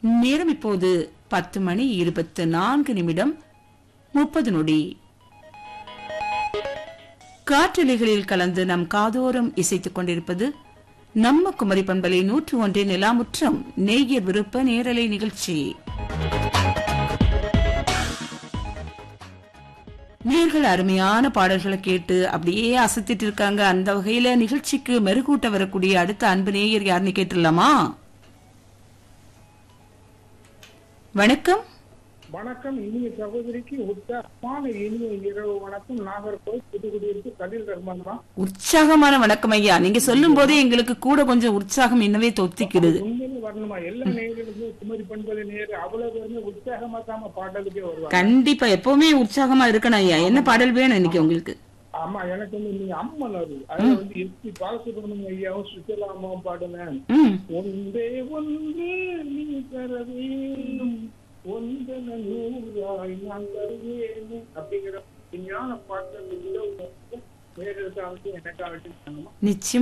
நேரம் இப்போது பத்து மணி இருபத்து நான்கு நிமிடம் முப்பது நொடி காற்றலைகளில் கலந்து நம் காதோரம் இசைத்துக் கொண்டிருப்பது நம்ம குமரி பண்பலை நூற்று ஒன்றின் நிலாமுற்றம் நேயர் விருப்ப நேரலை நிகழ்ச்சி நேர்கள் அருமையான பாடல்களை கேட்டு அப்படியே அசத்திட்டு இருக்காங்க அந்த வகையில நிகழ்ச்சிக்கு மெருகூட்ட வரக்கூடிய அடுத்த அன்பு நேயர் யாருன்னு கேட்டுடலாமா வணக்கம் வணக்கம் இனிய சகோதரிக்கு உற்சாகமான இனிய இரவு வணக்கம் நாகர்கோவில் புதுக்குடியிருப்பு கலில் ரஹ்மான் தான் உற்சாகமான வணக்கம் ஐயா நீங்க சொல்லும் போதே எங்களுக்கு கூட கொஞ்சம் உற்சாகம் இன்னவே தொத்திக்கிடுது உண்மையிலே வரணுமா எல்லா நேயர்களுக்கும் குமரி பண்பலை நேர் அவ்வளவு பேருமே உற்சாகமா தாம பாடலுக்கே வருவாங்க கண்டிப்பா எப்பவுமே உற்சாகமா இருக்கணும் ஐயா என்ன பாடல் வேணும் இன்னைக்கு உங்களுக்கு ஆமா எனக்கு வந்து நீங்க அம்மன் அது அதுல வந்து எஸ்பி பாலசுப்ரமணியம் ஐயாவும் சுசிலா அம்மாவும் பாடுங்க ம் ஒன்றே ஒன்று நீ தர வேண்டும் ஒன்றன நூறாய் நான் தருவேன் அப்படிங்கிற விஞ்ஞான பாட்டு நேர்களுக்காக எனக்காகட்டும் நிச்சயம்